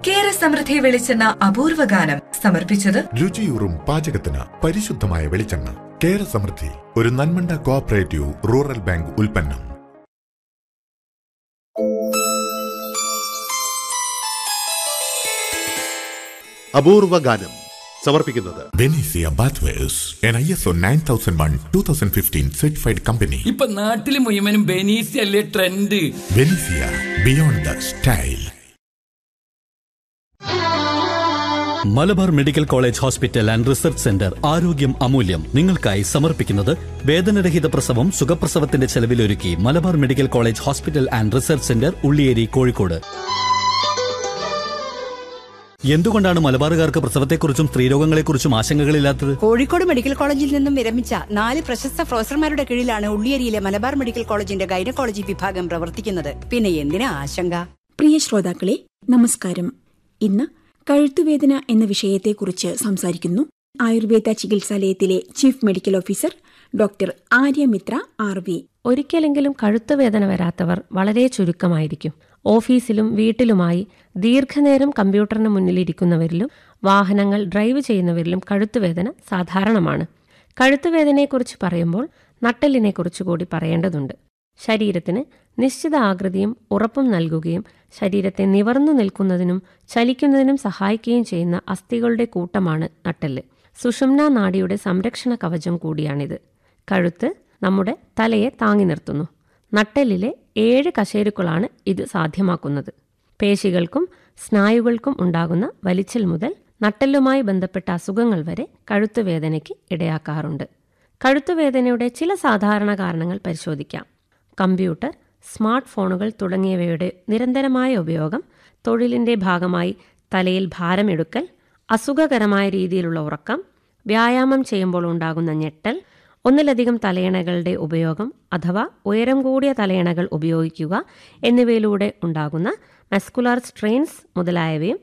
കേര സമൃദ്ധി വെളിച്ചെണ്ണ അപൂർവ ഗാനം സമർപ്പിച്ചത് രുചിയൂറും പാചകത്തിന് പരിശുദ്ധമായ വെളിച്ചെണ്ണ കേര സമൃദ്ധി ഒരു നന്മണ്ട കോഓപ്പറേറ്റീവ് റൂറൽ ബാങ്ക് ഉൽപ്പന്നം അപൂർവ ഗാനം സമർപ്പിക്കുന്നത് Benesia bathwares an I S O nine thousand one two thousand fifteen certified company ഇപ്പൊ നാട്ടില് മുഴുവനും ബെനീസ് അല്ലേ trend Benesia beyond the style Malabar medical college hospital and research centre ആരോഗ്യം അമൂല്യം നിങ്ങൾക്കായി സമർപ്പിക്കുന്നത് വേദനരഹിത പ്രസവം സുഖപ്രസവത്തിന്റെ ചെലവിലൊരുക്കി Malabar medical college hospital and research centre Ulliyeri Kozhikode എന്തുകൊണ്ടാണ് മലബാറുകാർക്ക് പ്രസവത്തെക്കുറിച്ചും സ്ത്രീരോഗങ്ങളെക്കുറിച്ചും ആശങ്കകളില്ലാത്തത് കോഴിക്കോട് മെഡിക്കൽ കോളേജിൽ നിന്നും വിരമിച്ച നാല് പ്രശസ്ത പ്രൊഫസർമാരുടെ കീഴിലാണ് ഉള്ളിയേരിയിലെ മലബാർ മെഡിക്കൽ കോളേജിന്റെ ഗൈനക്കോളജി വിഭാഗം പ്രവർത്തിക്കുന്നത് പിന്നെ എന്തിനാ ആശങ്ക പ്രിയ ശ്രോതാക്കളെ നമസ്കാരം ഇന്ന് കഴുത്തുവേദന എന്ന വിഷയത്തെക്കുറിച്ച് സംസാരിക്കുന്നു ആയുർവേദ ചികിത്സാലയത്തിലെ chief medical officer doctor Aryamitra R V ഒരിക്കലെങ്കിലും കഴുത്തുവേദന വരാത്തവർ വളരെ ചുരുക്കമായിരിക്കും ഓഫീസിലും വീട്ടിലുമായി ദീർഘനേരം കമ്പ്യൂട്ടറിന് മുന്നിലിരിക്കുന്നവരിലും വാഹനങ്ങൾ ഡ്രൈവ് ചെയ്യുന്നവരിലും കഴുത്തുവേദന സാധാരണമാണ് കഴുത്തുവേദനയെക്കുറിച്ച് പറയുമ്പോൾ നട്ടെല്ലിനെക്കുറിച്ച് കൂടി പറയേണ്ടതുണ്ട് ശരീരത്തിന് നിശ്ചിത ആകൃതിയും ഉറപ്പും നൽകുകയും ശരീരത്തെ നിവർന്നു നിൽക്കുന്നതിനും ചലിക്കുന്നതിനും സഹായിക്കുകയും ചെയ്യുന്ന അസ്ഥികളുടെ കൂട്ടമാണ് നട്ടെല്ല് സുഷുമ്ന നാഡിയുടെ സംരക്ഷണ കവചം കൂടിയാണിത് കഴുത്ത് നമ്മുടെ തലയെ താങ്ങി നിർത്തുന്നു നട്ടെല്ലിലെ ഏഴ് കശേരുക്കളാണ് ഇത് സാധ്യമാക്കുന്നത് പേശികൾക്കും സ്നായുകൾക്കും ഉണ്ടാകുന്ന വലിച്ചൽ മുതൽ നട്ടെല്ലുമായി ബന്ധപ്പെട്ട അസുഖങ്ങൾ വരെ കഴുത്തുവേദനയ്ക്ക് ഇടയാക്കാറുണ്ട് കഴുത്തുവേദനയുടെ ചില സാധാരണ കാരണങ്ങൾ പരിശോധിക്കാം കമ്പ്യൂട്ടർ സ്മാർട്ട് ഫോണുകൾ തുടങ്ങിയവയുടെ നിരന്തരമായ ഉപയോഗം തൊഴിലിന്റെ ഭാഗമായി തലയിൽ ഭാരമെടുക്കൽ അസുഖകരമായ രീതിയിലുള്ള ഉറക്കം വ്യായാമം ചെയ്യുമ്പോൾ ഉണ്ടാകുന്ന ഞെട്ടൽ ഒന്നിലധികം തലയണകളുടെ ഉപയോഗം അഥവാ ഉയരം കൂടിയ തലയണകൾ ഉപയോഗിക്കുക എന്നിവയിലൂടെ ഉണ്ടാകുന്ന മസ്കുലാർ സ്ട്രെയിൻസ് മുതലായവയും